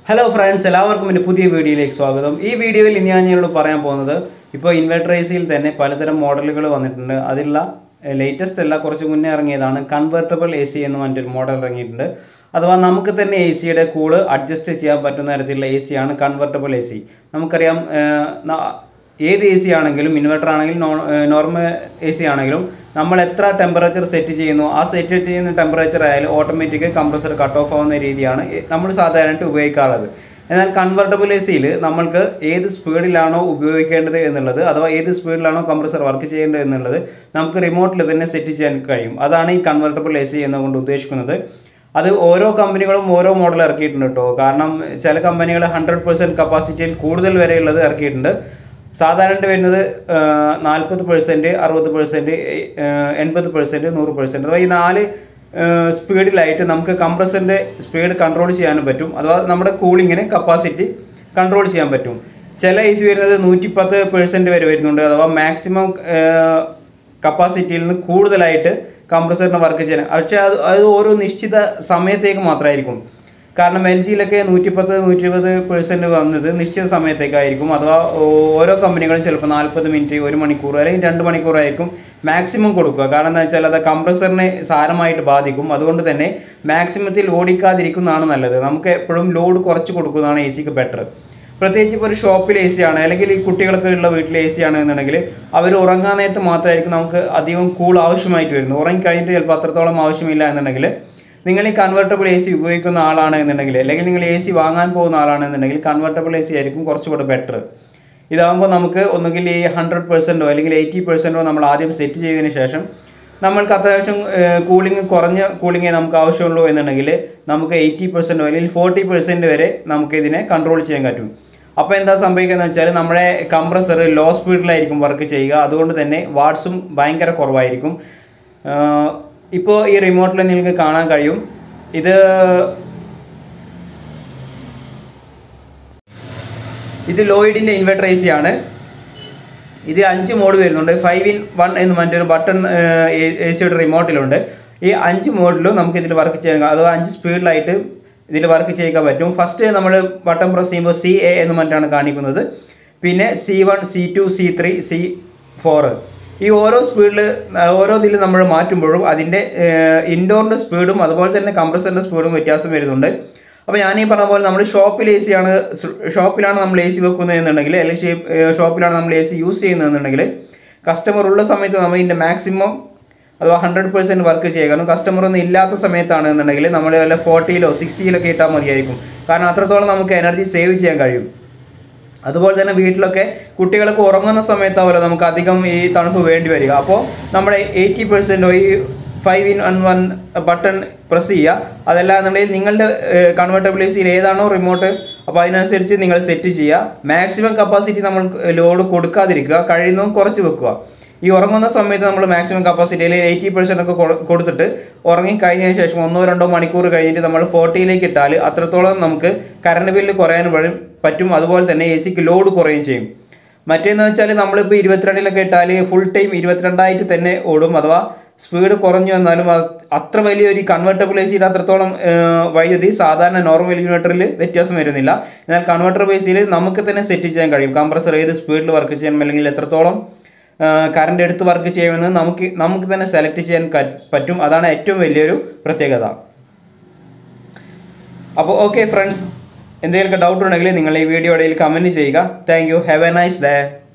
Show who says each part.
Speaker 1: hello friends എല്ലാവർക്കും എൻ്റെ പുതിയ വീഡിയോയിലേക്ക് സ്വാഗതം ഈ വീഡിയോയിൽ ഇനി ഞാൻ നിങ്ങളോട് പറയാൻ പോകുന്നത് ഇപ്പോൾ ഇൻവെർട്ടർ എ സിയിൽ തന്നെ പലതരം മോഡലുകൾ വന്നിട്ടുണ്ട് അതിലുള്ള ലേറ്റസ്റ്റ് അല്ല കുറച്ച് മുന്നേ ഇറങ്ങിയതാണ് കൺവെർട്ടബിൾ എ സി എന്ന് പറഞ്ഞിട്ടൊരു മോഡൽ ഇറങ്ങിയിട്ടുണ്ട് അഥവാ നമുക്ക് തന്നെ എ സിയുടെ കൂള് അഡ്ജസ്റ്റ് ചെയ്യാൻ പറ്റുന്ന തരത്തിലുള്ള എ സി ആണ് കൺവെർട്ടബിൾ എ സി നമുക്കറിയാം ഏഹ്, ന- ഏത് എ സി ആണെങ്കിലും ഇൻവെർട്ടർ ആണെങ്കിലും നോർമൽ എ സി ആണെങ്കിലും നമ്മൾ എത്ര ടെമ്പറേച്ചർ സെറ്റ് ചെയ്യുന്നു ആ സെറ്റ് ചെയ്യുന്ന ടെമ്പറേച്ചർ ആയാലും ഓട്ടോമാറ്റിക് കംപ്രസർ കട്ട് ഓഫ് ആവുന്ന രീതിയാണ് ഈ- നമ്മൾ സാധാരണയായിട്ട് ഉപയോഗിക്കാറുള്ളത് എന്നാൽ കൺവെർട്ടബിൾ എ സിയിൽ നമ്മൾക്ക് ഏത് സ്പീഡിലാണോ ഉപയോഗിക്കേണ്ടത് എന്നുള്ളത് അഥവാ ഏത് സ്പീഡിലാണോ കംപ്രസർ വർക്ക് ചെയ്യേണ്ടത് എന്നുള്ളത് നമുക്ക് റിമോട്ടിൽ തന്നെ സെറ്റ് ചെയ്യാൻ കഴിയും അതാണ് ഈ കൺവെർട്ടബിൾ എ സി എന്നുകൊണ്ട് ഉദ്ദേശിക്കുന്നത് അത് ഓരോ കമ്പനികളും ഓരോ മോഡൽ ഇറക്കിയിട്ടുണ്ട് കേട്ടോ കാരണം ചില കമ്പനികൾ ഹൺഡ്രഡ് പെർസെൻറ്റ് കപ്പാസിറ്റിയിൽ കൂടുതൽ വരെയുള്ളത് ഇറക്കിയിട്ടുണ്ട് സാധാരണ വരുന്നത് നാൽപ്പത് പെർസെൻറ്റ് അറുപത് പെർസെൻറ്റ് എൺപത് പെർസെൻറ്റ് നൂറ് പെർസെൻറ്റ് അഥവാ ഈ നാല് സ്പീഡിലായിട്ട് നമുക്ക് കംപ്രസറിൻ്റെ സ്പീഡ് കൺട്രോൾ ചെയ്യാനും പറ്റും അഥവാ നമ്മുടെ കൂളിങ്ങിന് കപ്പാസിറ്റി കൺട്രോൾ ചെയ്യാൻ പറ്റും ചില എ സി വരുന്നത് നൂറ്റി പത്ത് പെർസെൻറ്റ് വരെ വരുന്നുണ്ട് അഥവാ മാക്സിമം കപ്പാസിറ്റിയിൽ നിന്ന് കൂടുതലായിട്ട് കംപ്രസറിന് വർക്ക് ചെയ്യാൻ പക്ഷേ അത് അത് ഓരോ നിശ്ചിത സമയത്തേക്ക് മാത്രമായിരിക്കും കാരണം എൽ ജിയിലൊക്കെ നൂറ്റിപ്പത്ത് നൂറ്റി ഇരുപത് പെർസെൻറ്റ് വന്നത് നിശ്ചിത സമയത്തേക്കായിരിക്കും അഥവാ ഓരോ കമ്പനികളും ചിലപ്പോൾ നാൽപ്പത് മിനിറ്റ് ഒരു മണിക്കൂർ അല്ലെങ്കിൽ രണ്ട് മണിക്കൂറായിരിക്കും മാക്സിമം കൊടുക്കുക കാരണം എന്താ വെച്ചാൽ അത് കംപ്രസറിനെ സാരമായിട്ട് ബാധിക്കും അതുകൊണ്ട് തന്നെ മാക്സിമത്തിൽ ഓടിക്കാതിരിക്കുന്നതാണ് നല്ലത് നമുക്ക് എപ്പോഴും ലോഡ് കുറച്ച് കൊടുക്കുന്നതാണ് എ സിക്ക് ബെറ്റർ പ്രത്യേകിച്ച് ഇപ്പോൾ ഒരു ഷോപ്പിൽ എ സി ആണ് അല്ലെങ്കിൽ ഈ കുട്ടികൾക്ക് ഉള്ള വീട്ടിൽ എ സി ആണ് എന്നുണ്ടെങ്കിൽ അവർ ഉറങ്ങാൻ നേരത്ത് മാത്രമായിരിക്കും നമുക്ക് അധികം കൂൾ ആവശ്യമായിട്ട് വരുന്നത് ഉറങ്ങി കഴിഞ്ഞിട്ട് ചിലപ്പോൾ അത്രത്തോളം ആവശ്യമില്ല എന്നുണ്ടെങ്കിൽ നിങ്ങൾ ഈ കൺവെർട്ടബിൾ എ സി ഉപയോഗിക്കുന്ന ആളാണ് എന്നുണ്ടെങ്കിൽ അല്ലെങ്കിൽ നിങ്ങൾ എ സി വാങ്ങാൻ പോകുന്ന ആളാണെന്നുണ്ടെങ്കിൽ കൺവെർട്ടബിൾ എ സി ആയിരിക്കും കുറച്ചുകൂടെ ബെറ്റർ ഇതാകുമ്പോൾ നമുക്ക് ഒന്നുകിൽ ഈ ഹൺഡ്രഡ് പെർസെൻറ്റോ അല്ലെങ്കിൽ എയ്റ്റി പെർസെൻറ്റോ നമ്മൾ ആദ്യം സെറ്റ് ചെയ്തതിന് ശേഷം നമ്മൾക്ക് അത്യാവശ്യം കൂളിംഗ് കുറഞ്ഞ കൂളിംഗേ നമുക്ക് ആവശ്യമുള്ളൂ എന്നുണ്ടെങ്കിൽ നമുക്ക് എയ്റ്റി പെർസെൻറ്റോ അല്ലെങ്കിൽ ഫോർട്ടി പെർസെൻറ്റ് വരെ നമുക്ക് ഇതിനെ കൺട്രോൾ ചെയ്യാൻ പറ്റും അപ്പോൾ എന്താ സംഭവിക്കുക വെച്ചാൽ നമ്മുടെ കംപ്രസർ ലോ സ്പീഡിലായിരിക്കും വർക്ക് ചെയ്യുക അതുകൊണ്ട് തന്നെ വാട്ട്സും ഭയങ്കര കുറവായിരിക്കും ഇപ്പോൾ ഈ റിമോട്ടിൽ നിങ്ങൾക്ക് കാണാൻ കഴിയും ഇത് ഇത് ലോയിഡിൻ്റെ ഇൻവെർട്ടർ എ സി ആണ് ഇത് അഞ്ച് മോഡ് വരുന്നുണ്ട് ഫൈവ് ഇൻ വൺ എന്ന് പറഞ്ഞൊരു ബട്ടൺ എ സിയുടെ റിമോട്ടിലുണ്ട് ഈ അഞ്ച് മോഡിലും നമുക്ക് ഇതിൽ വർക്ക് ചെയ്യാൻ അഥവാ അഞ്ച് സ്പീഡിലായിട്ട് ഇതിൽ വർക്ക് ചെയ്യിക്കാൻ പറ്റും ഫസ്റ്റ് നമ്മൾ ബട്ടൺ പ്രസ് ചെയ്യുമ്പോൾ സി എ എന്ന് പറഞ്ഞിട്ടാണ് കാണിക്കുന്നത് പിന്നെ C one C two C three C four ഈ ഓരോ സ്പീഡിൽ ഓരോ ഇതിൽ നമ്മൾ മാറ്റുമ്പോഴും അതിൻ്റെ ഇൻഡോറിൻ്റെ സ്പീഡും അതുപോലെ തന്നെ കംപ്രസറിൻ്റെ സ്പീഡും വ്യത്യാസം വരുന്നുണ്ട് അപ്പോൾ ഞാൻ ഈ പറഞ്ഞ പോലെ നമ്മൾ ഷോപ്പിൽ എ സി ആണ് ഷോപ്പിലാണ് നമ്മൾ എ സി വെക്കുന്നത് എന്നുണ്ടെങ്കിൽ അല്ലെങ്കിൽ ഷോപ്പിലാണ് നമ്മൾ എ സി യൂസ് ചെയ്യുന്നതെന്നുണ്ടെങ്കിൽ കസ്റ്റമർ ഉള്ള സമയത്ത് നമ്മൾ ഇതിൻ്റെ മാക്സിമം അഥവാ ഹൺഡ്രഡ് പെർസെൻറ്റ് വർക്ക് ചെയ്യുക കാരണം കസ്റ്റമർ ഒന്നും ഇല്ലാത്ത സമയത്താണ് എന്നുണ്ടെങ്കിൽ നമ്മൾ വല്ല ഫോർട്ടിയിലോ സിക്സ്റ്റിയിലൊക്കെ ഇട്ടാൽ മതിയായിരിക്കും കാരണം അത്രത്തോളം നമുക്ക് എനർജി സേവ് ചെയ്യാൻ കഴിയും അതുപോലെ തന്നെ വീട്ടിലൊക്കെ കുട്ടികൾക്ക് ഉറങ്ങുന്ന സമയത്താവുമല്ലോ നമുക്ക് അധികം ഈ തണുപ്പ് വേണ്ടി വരിക അപ്പോൾ നമ്മുടെ എയ്റ്റി പെർസെൻറ്റോ ഈ five in one one button press ചെയ്യുക അതല്ല എന്നുണ്ടെങ്കിൽ നിങ്ങളുടെ കൺവെർട്ടബിൾ എ സിയിൽ ഏതാണോ റിമോട്ട് അപ്പോൾ അതിനനുസരിച്ച് നിങ്ങൾ സെറ്റ് ചെയ്യുക മാക്സിമം കപ്പാസിറ്റി നമ്മൾ ലോഡ് കൊടുക്കാതിരിക്കുക കഴിയുന്നതും കുറച്ച് വെക്കുക ഈ ഉറങ്ങുന്ന സമയത്ത് നമ്മൾ മാക്സിമം കപ്പാസിറ്റിയിൽ എയ്റ്റി പെർസെൻ്റ് ഒക്കെ കൊ- കൊടുത്തിട്ട് ഉറങ്ങി കഴിഞ്ഞതിന് ശേഷം ഒന്നോ രണ്ടോ മണിക്കൂർ കഴിഞ്ഞിട്ട് നമ്മൾ ഫോർട്ടിയിലേക്ക് ഇട്ടാൽ അത്രത്തോളം നമുക്ക് കറണ്ട് ബില്ല് കുറയാൻ വഴി പറ്റും അതുപോലെ തന്നെ എ സിക്ക് ലോഡ് കുറയുകയും ചെയ്യും മറ്റേന്ന് വെച്ചാൽ നമ്മളിപ്പോൾ ഇരുപത്തിരണ്ടിലൊക്കെ ഇട്ടാൽ ഫുൾ ടൈം ഇരുപത്തിരണ്ടായിട്ട് തന്നെ ഓടും അഥവാ സ്പീഡ് കുറഞ്ഞു വന്നാലും അത് അത്ര വലിയൊരു കൺവെർട്ടബിൾ എ സിയിൽ അത്രത്തോളം ഏർ, വൈദ്യുതി സാധാരണ നോർമൽ യൂണിറ്ററിൽ വ്യത്യാസം വരുന്നില്ല എന്നാൽ കൺവെർട്ടർ ബേസിൽ നമുക്ക് തന്നെ സെറ്റ് ചെയ്യാൻ കഴിയും കംപ്രസർ ഏത് സ്പീഡിൽ വർക്ക് ചെയ്യണം അല്ലെങ്കിൽ എത്രത്തോളം കറണ്ട് എടുത്ത് വർക്ക് ചെയ്യുമെന്ന് നമുക്ക് നമുക്ക് തന്നെ സെലക്ട് ചെയ്യാൻ ക- പറ്റും അതാണ് ഏറ്റവും വലിയൊരു പ്രത്യേകത അപ്പോൾ ഓക്കെ ഫ്രണ്ട്സ് എന്തെങ്കിലുമൊക്കെ ഡൗട്ട് ഉണ്ടെങ്കിൽ നിങ്ങൾ ഈ വീഡിയോ ഇടയിൽ കമൻറ്റ് ചെയ്യുക thank you have a nice day